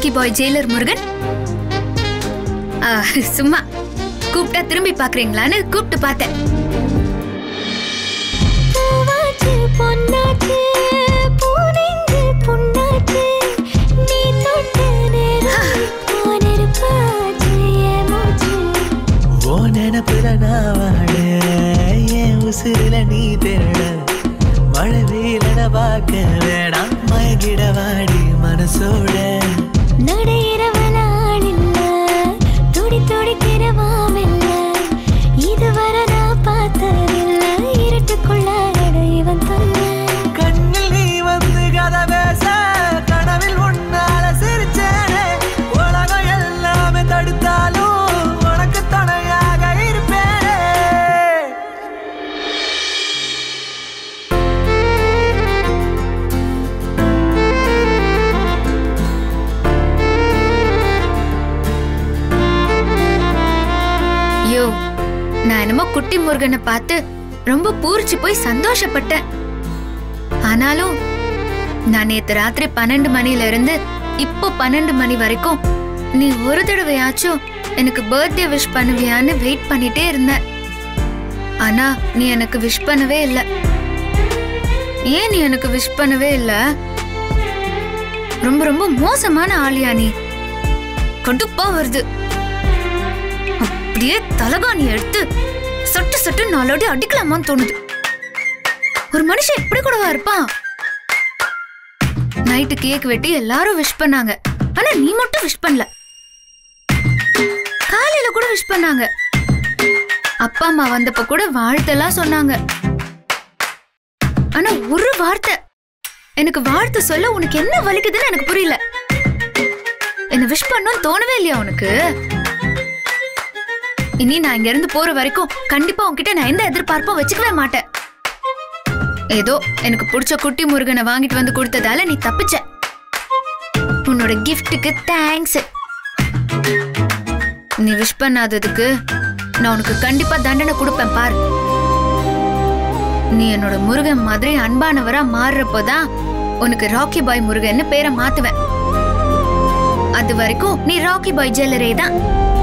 rakhi Bhai jailer Murugan ஆ, சும்மா கூப்பிட்டா திரும்பி பாக்குறீங்களான்னு கூப்பிட்டு பார்த்தேன் பூவாச்சு பொன்னாச்சு பூனெஞ்சு புண்ணாச்சு நீ தொட்ட நேரம் போனிருப்பாச்சு என் மூச்சு ஓ நினப்புல நான் வாட என் உசுருல நீ தேட மழை வெயிலன பார்க்க வேணாம் மயங்கிட வாடி மனசோட நடையிறவல ஆளில்ல துடி துடிக்கிறவாமில்ல இதுவரை நான் பார்த்ததில்ல இருட்டுக்குள்ள எட இவன் தொல்ல கண்ணில் நீ வந்து கதை பேச கனவில் உன்னால சிரிச்சேனே உலகம் எல்லாமே தடுத்தாலும் உனக்கு துணையாக இருப்பேனே யோ நான் என்னமோ குட்டி முருகனை பார்த்து ரொம்ப பூரிச்சு போய் சந்தோஷப்பட்டேன் ஆனாலும் நான் நேத்து ராத்திரி பன்னெண்டு மணில இருந்து இப்போ பன்னெண்டு மணி வரைக்கும் நீ ஒரு தடவையாச்சும் எனக்கு பர்த்டே விஷ் பண்ணுவியான்னு வெயிட் பண்ணிட்டே இருந்தேன் ஆனா நீ எனக்கு விஷ் பண்ணவே இல்ல ஏன் நீ எனக்கு விஷ் பண்ணவே இல்ல ரொம்ப ரொம்ப மோசமான ஆளியா நீ கடுப்பா வருது அப்படியே தலகாணி எடுத்து சொட்டு சொட்டு நாலோடி அடிக்கலாமான்னு தோணுது ஒரு மனுஷன் எப்படி கூடவா இருப்பான் நைட்டு கேக் வெட்டி எல்லாரும் விஷ் பண்ணாங்க ஆனா நீ மட்டும் விஷ் பண்ணல காலையில கூட விஷ் பண்ணாங்க அப்பா அம்மா வந்தப்ப கூட வாழ்த்தெல்லாம் சொன்னாங்க ஆனா ஒரு வார்த்தை எனக்கு வாழ்த்து சொல்ல உனக்கு என்ன வலிக்குதுன்னு எனக்கு புரியல என்ன விஷ் பண்ணணும்னு தோணவே இல்லையா உனக்கு இனி நான் இங்க இருந்து போற வரைக்கும் கண்டிப்பா உன்கிட்ட நான் எந்த எதிர்பார்ப்பும் வச்சுக்கவே மாட்டேன் ஏதோ எனக்கு பிடிச்ச குட்டி முருகனை வாங்கிட்டு வந்து கொடுத்ததால நீ தப்பிச்ச உன்னோட கிஃப்ட்டுக்கு தேங்க்ஸ் நீ விஷ் பண்ணாததுக்கு நான் உனக்கு கண்டிப்பா தண்டனை கொடுப்பேன் பாரு நீ என்னோட முருகன் மாதிரி அன்பானவரா மாறுறப்போதான் உனக்கு ராக்கி பாய் முருகன்னு பேரை மாத்துவேன் அது வரைக்கும் நீ ராக்கி பாய் ஜுவல்லரே தான்